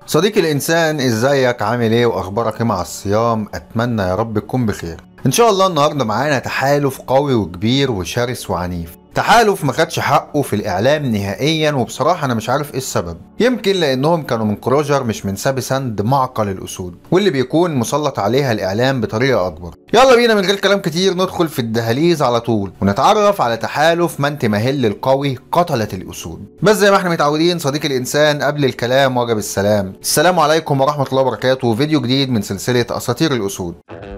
صديقي الإنسان إزيك عامل إيه وأخبارك إيه مع الصيام أتمنى يا رب تكون بخير إن شاء الله النهاردة معانا تحالف قوي وكبير وشرس وعنيف تحالف ما خدش حقه في الإعلام نهائيا وبصراحة أنا مش عارف إيه السبب يمكن لأنهم كانوا من كروجر مش من سابي ساند معقل الأسود واللي بيكون مسلط عليها الإعلام بطريقة أكبر يلا بينا من غير كلام كتير ندخل في الدهاليز على طول ونتعرف على تحالف منت مهل القوي قتلة الأسود بس زي ما احنا متعودين صديقي الإنسان قبل الكلام وجب السلام السلام عليكم ورحمة الله وبركاته فيديو جديد من سلسلة أساطير الأسود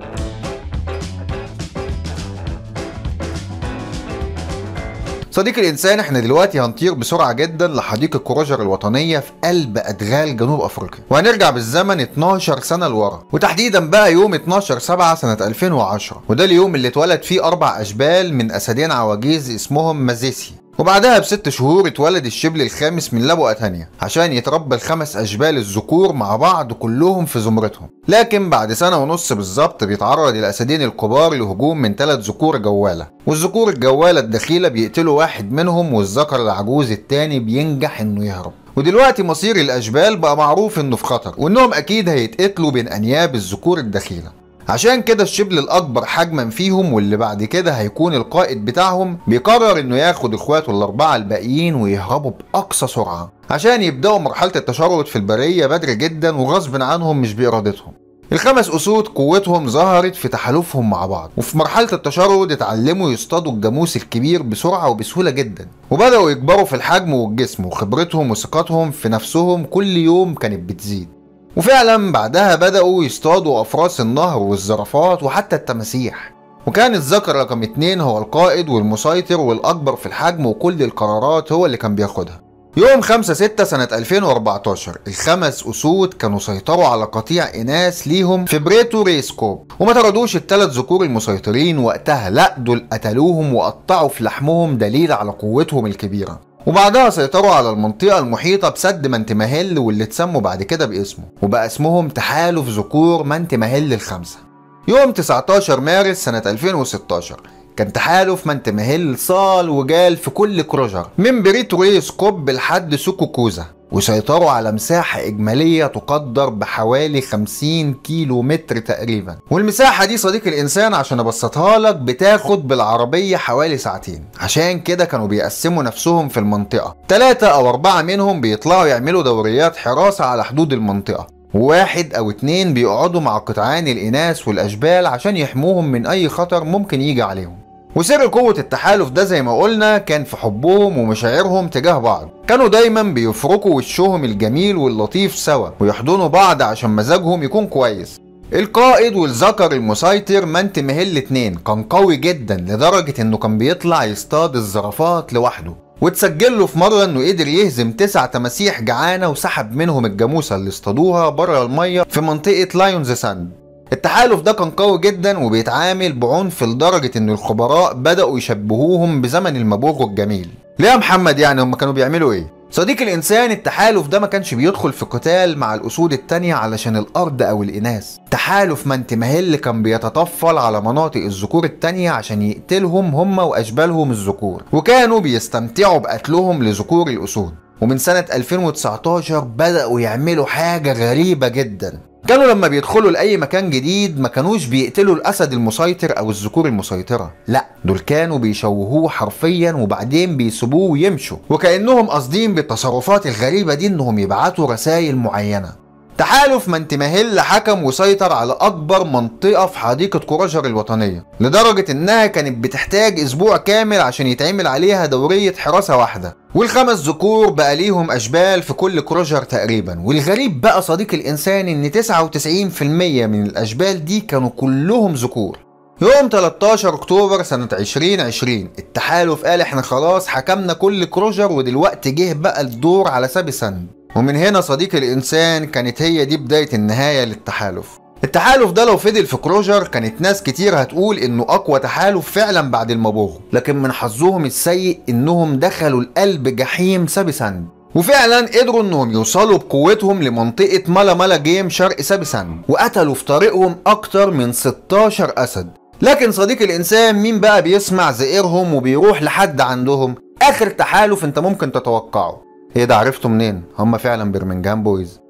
صديقي الانسان احنا دلوقتي هنطير بسرعه جدا لحديقه كروجر الوطنيه في قلب ادغال جنوب افريقيا وهنرجع بالزمن 12 سنه لورا وتحديدا بقى يوم 12 7 سنه 2010 وده اليوم اللي اتولد فيه اربع اشبال من اسدين عواجيز اسمهم مازيسي وبعدها بست شهور اتولد الشبل الخامس من لبؤة تانية عشان يتربى الخمس أشبال الذكور مع بعض كلهم في زمرتهم لكن بعد سنة ونص بالظبط بيتعرض الأسدين الكبار لهجوم من ثلاث ذكور جوالة والذكور الجوالة الدخيلة بيقتلوا واحد منهم والذكر العجوز التاني بينجح إنه يهرب ودلوقتي مصير الأشبال بقى معروف إنه في خطر وإنهم أكيد هيتقتلوا بين أنياب الذكور الدخيلة عشان كده الشبل الاكبر حجما فيهم واللي بعد كده هيكون القائد بتاعهم بيقرر انه ياخد اخواته الاربعه الباقيين ويهربوا باقصى سرعه عشان يبداوا مرحله التشرد في البريه بدري جدا وغصب عنهم مش بارادتهم الخمس اسود قوتهم ظهرت في تحالفهم مع بعض وفي مرحله التشرد اتعلموا يصطادوا الجاموس الكبير بسرعه وبسهوله جدا وبداوا يكبروا في الحجم والجسم وخبرتهم وثقتهم في نفسهم كل يوم كانت بتزيد وفعلا بعدها بدأوا يصطادوا أفراس النهر والزرافات وحتى التماسيح وكان الذكر رقم اتنين هو القائد والمسيطر والأكبر في الحجم وكل القرارات هو اللي كان بياخدها يوم 5 6 سنة 2014 الخمس أسود كانوا سيطروا على قطيع إناث ليهم في بريتو ريسكوب وما طردوش الثلاث ذكور المسيطرين وقتها لا دول قتلوهم وقطعوا في لحمهم دليل على قوتهم الكبيرة وبعدها سيطروا على المنطقة المحيطة بسد منت ماهل واللي اتسموا بعد كده باسمه وبقى اسمهم تحالف ذكور منت ماهل الخمسة يوم 19 مارس سنة 2016 كان تحالف منت ماهل صال وجال في كل كروجر من بريتو سكوب لحد سوكو كوزا وسيطروا على مساحة إجمالية تقدر بحوالي 50 كيلو متر تقريبا والمساحة دي صديق الإنسان عشان أبسطها لك بتاخد بالعربية حوالي ساعتين عشان كده كانوا بيقسموا نفسهم في المنطقة ثلاثة أو أربعة منهم بيطلعوا يعملوا دوريات حراسة على حدود المنطقة وواحد أو اتنين بيقعدوا مع قطعان الإناث والأشبال عشان يحموهم من أي خطر ممكن يجي عليهم وسر قوة التحالف ده زي ما قلنا كان في حبهم ومشاعرهم تجاه بعض كانوا دايما بيفركوا وشهم الجميل واللطيف سوا ويحضنوا بعض عشان مزاجهم يكون كويس القائد والذكر المسيطر منت مهل اتنين كان قوي جدا لدرجة انه كان بيطلع يصطاد الزرافات لوحده وتسجل له في مرة انه قدر يهزم تسع تماسيح جعانة وسحب منهم الجاموسة اللي اصطادوها بره المية في منطقة لايونز ساند التحالف ده كان قوي جدا وبيتعامل بعنف لدرجة ان الخبراء بدأوا يشبهوهم بزمن المبوغ الجميل ليه يا محمد يعني هم كانوا بيعملوا ايه؟ صديق الانسان التحالف ده ما كانش بيدخل في قتال مع الاسود التانية علشان الارض او الاناث تحالف منت مهل كان بيتطفل على مناطق الذكور التانية عشان يقتلهم هم واشبالهم الذكور وكانوا بيستمتعوا بقتلهم لذكور الاسود ومن سنة 2019 بدأوا يعملوا حاجة غريبة جدا كانوا لما بيدخلوا لأي مكان جديد ما كانوش بيقتلوا الأسد المسيطر أو الذكور المسيطرة لا دول كانوا بيشوهوه حرفيا وبعدين بيسيبوه ويمشوا وكأنهم قاصدين بالتصرفات الغريبة دي إنهم يبعتوا رسائل معينة تحالف منتمهل حكم وسيطر على أكبر منطقة في حديقة كروجر الوطنية لدرجة إنها كانت بتحتاج أسبوع كامل عشان يتعمل عليها دورية حراسة واحدة والخمس ذكور بقى ليهم أشبال في كل كروجر تقريبا والغريب بقى صديق الإنسان إن 99% من الأشبال دي كانوا كلهم ذكور يوم 13 اكتوبر سنة 2020 التحالف قال احنا خلاص حكمنا كل كروجر ودلوقتي جه بقى الدور على سابي سند ومن هنا صديق الإنسان كانت هي دي بداية النهاية للتحالف التحالف ده لو فضل في كروجر كانت ناس كتير هتقول انه اقوى تحالف فعلا بعد المبوغ لكن من حظهم السيء انهم دخلوا القلب جحيم سابي ساند وفعلا قدروا انهم يوصلوا بقوتهم لمنطقة مالا مالا جيم شرق سابي ساند وقتلوا في طريقهم اكتر من 16 اسد لكن صديق الانسان مين بقى بيسمع زئيرهم وبيروح لحد عندهم اخر تحالف انت ممكن تتوقعه ايه ده عرفته منين هم فعلا برمنجهام بويز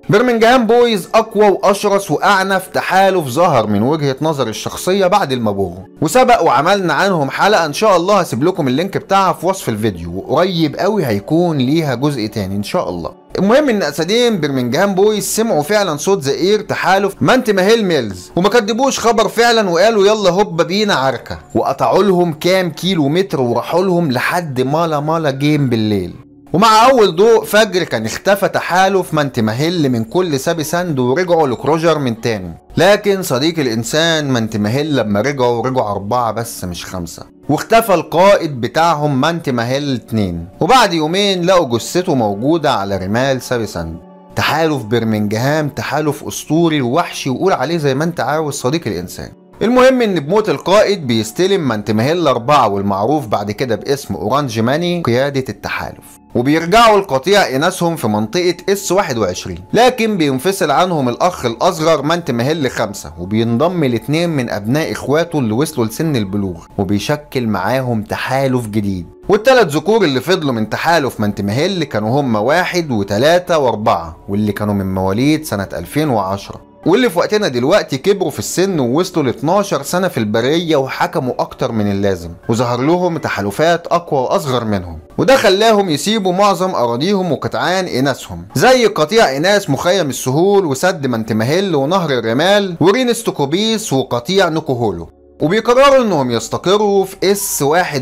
برمنجهام بويز اقوى واشرس واعنف تحالف ظهر من وجهه نظري الشخصيه بعد المابورو وسبق وعملنا عنهم حلقه ان شاء الله هسيب لكم اللينك بتاعها في وصف الفيديو وقريب قوي هيكون ليها جزء تاني ان شاء الله المهم ان اسدين برمنجهام بويز سمعوا فعلا صوت زئير تحالف مانت ماهيل ميلز وما كدبوش خبر فعلا وقالوا يلا هوبا بينا عركه وقطعوا لهم كام كيلو متر وراحوا لهم لحد مالا مالا جيم بالليل ومع اول ضوء فجر كان اختفى تحالف مانت ماهيل من كل سابي ساند ورجعوا لكروجر من تاني لكن صديق الانسان مانت ماهيل لما رجعوا رجعوا اربعة بس مش خمسة واختفى القائد بتاعهم مانت ماهيل اتنين وبعد يومين لقوا جثته موجودة على رمال سابي ساند تحالف برمنجهام تحالف اسطوري ووحشي وقول عليه زي ما انت عاوز صديق الانسان المهم ان بموت القائد بيستلم مانت ماهيل اربعة والمعروف بعد كده باسم اورانج ماني قيادة التحالف وبيرجعوا لقطيع اناسهم في منطقة اس 21 لكن بينفصل عنهم الاخ الاصغر مانت ماهيل خمسة وبينضم الاتنين من ابناء اخواته اللي وصلوا لسن البلوغ وبيشكل معاهم تحالف جديد والتلات ذكور اللي فضلوا من تحالف مانت ماهيل كانوا هم واحد وتلاتة واربعة واللي كانوا من مواليد سنة 2010 واللي في وقتنا دلوقتي كبروا في السن ووصلوا ل 12 سنة في البرية وحكموا أكتر من اللازم وظهر لهم تحالفات أقوى وأصغر منهم وده خلاهم يسيبوا معظم أراضيهم وقطعان إناسهم زي قطيع إناس مخيم السهول وسد منتمهل ونهر الرمال ورينس توكوبيس وقطيع نوكوهولو وبيقرروا انهم يستقروا في اس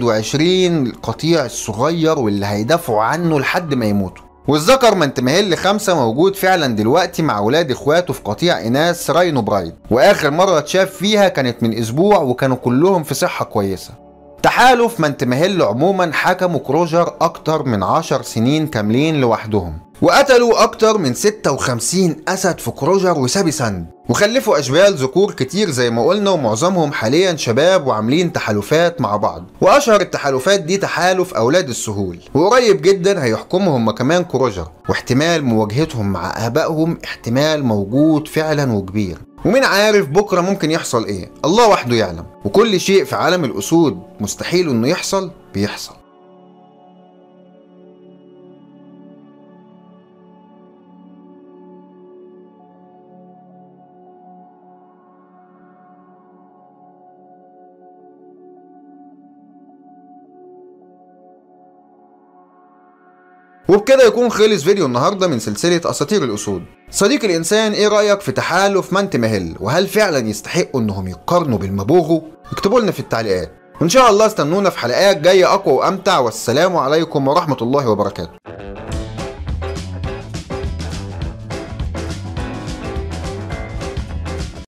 21 القطيع الصغير واللي هيدافعوا عنه لحد ما يموتوا والذكر منتمهل خمسة موجود فعلا دلوقتي مع ولاد اخواته في قطيع اناث راينو برايد واخر مرة اتشاف فيها كانت من اسبوع وكانوا كلهم في صحة كويسة تحالف منتمهل عموما حكموا كروجر اكتر من عشر سنين كاملين لوحدهم وقتلوا اكتر من 56 اسد في كروجر وسابي ساند وخلفوا اشبال ذكور كتير زي ما قلنا ومعظمهم حاليا شباب وعاملين تحالفات مع بعض واشهر التحالفات دي تحالف اولاد السهول وقريب جدا هيحكموا هم كمان كروجر واحتمال مواجهتهم مع ابائهم احتمال موجود فعلا وكبير ومين عارف بكره ممكن يحصل ايه الله وحده يعلم وكل شيء في عالم الاسود مستحيل انه يحصل بيحصل وبكده يكون خلص فيديو النهارده من سلسله اساطير الاسود صديق الانسان ايه رايك في تحالف مانت ماهيل وهل فعلا يستحقوا انهم يقارنوا بالمابوغو اكتبوا لنا في التعليقات وان شاء الله استنونا في حلقات جايه اقوى وامتع والسلام عليكم ورحمه الله وبركاته